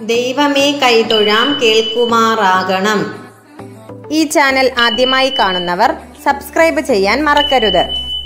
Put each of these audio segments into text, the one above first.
ദൈവമേ കൈതൊഴാം കേൾക്കുമാറാകണം ഈ ചാനൽ ആദ്യമായി കാണുന്നവർ സബ്സ്ക്രൈബ് ചെയ്യാൻ മറക്കരുത്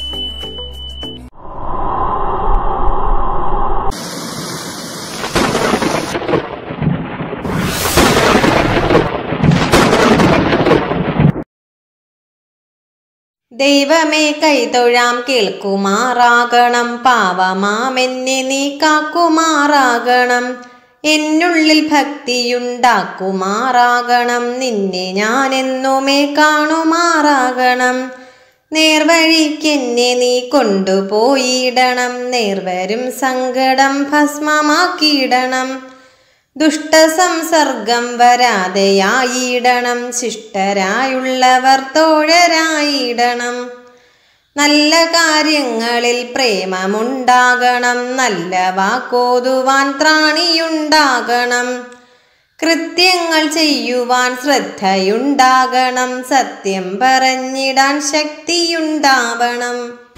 ദൈവമേ കൈതൊഴാം കേൾക്കുമാറാകണം പാവമാമെന്നെ നീ കാക്കുമാറാകണം എന്നുള്ളിൽ ഭക്തിയുണ്ടാക്കുമാറാകണം നിന്നെ ഞാൻ എന്നുമേ കാണുമാറാകണം നേർവഴിക്കെന്നെ നീ കൊണ്ടുപോയിടണം നേർവരും സങ്കടം ഭസ്മമാക്കിയിടണം ദുഷ്ടസംസർഗം വരാതെയായിടണം ശിഷ്ടരായുള്ളവർ തോഴരായിടണം നല്ല കാര്യങ്ങളിൽ പ്രേമമുണ്ടാകണം നല്ല വാക്കോതുവാൻ ത്രാണിയുണ്ടാകണം കൃത്യങ്ങൾ ചെയ്യുവാൻ ശ്രദ്ധയുണ്ടാകണം സത്യം പറഞ്ഞിടാൻ ശക്തിയുണ്ടാവണം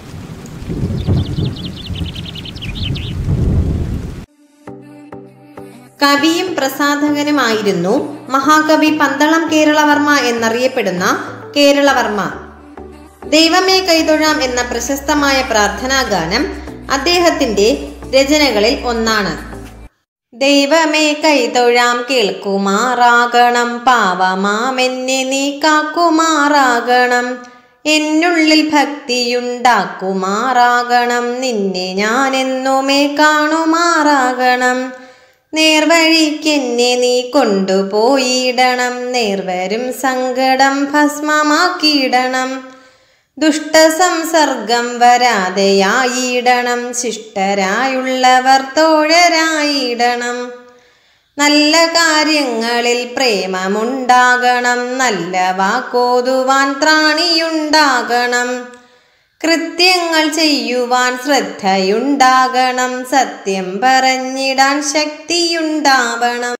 കവിയും പ്രസാധകനുമായിരുന്നു മഹാകവി പന്തളം കേരളവർമ്മ എന്നറിയപ്പെടുന്ന കേരളവർമ്മ ദൈവമേ കൈതൊഴാം എന്ന പ്രശസ്തമായ പ്രാർത്ഥനാ ഗാനം അദ്ദേഹത്തിന്റെ രചനകളിൽ ഒന്നാണ് ദൈവമേ കൈതൊഴാം കേൾക്കുമാറാകണം പാവമാമെന്നെ നീ കാക്കുമാറാകണം എന്നുള്ളിൽ ഭക്തിയുണ്ടാക്കുമാറാകണം നിന്നെ ഞാൻ എന്നുമേ കാണുമാറാകണം നേർവഴിക്കെന്നെ നീ കൊണ്ടുപോയിടണം നേർവരും സങ്കടം ഭസ്മമാക്കിയിടണം ദുഷ്ടസംസർഗം വരാതെയായിടണം ശിഷ്ടരായുള്ളവർ തോഴരായിടണം നല്ല കാര്യങ്ങളിൽ പ്രേമമുണ്ടാകണം നല്ല വാക്കോതുവാൻ ത്രാണിയുണ്ടാകണം കൃത്യങ്ങൾ ചെയ്യുവാൻ ശ്രദ്ധയുണ്ടാകണം സത്യം പറഞ്ഞിടാൻ ശക്തിയുണ്ടാവണം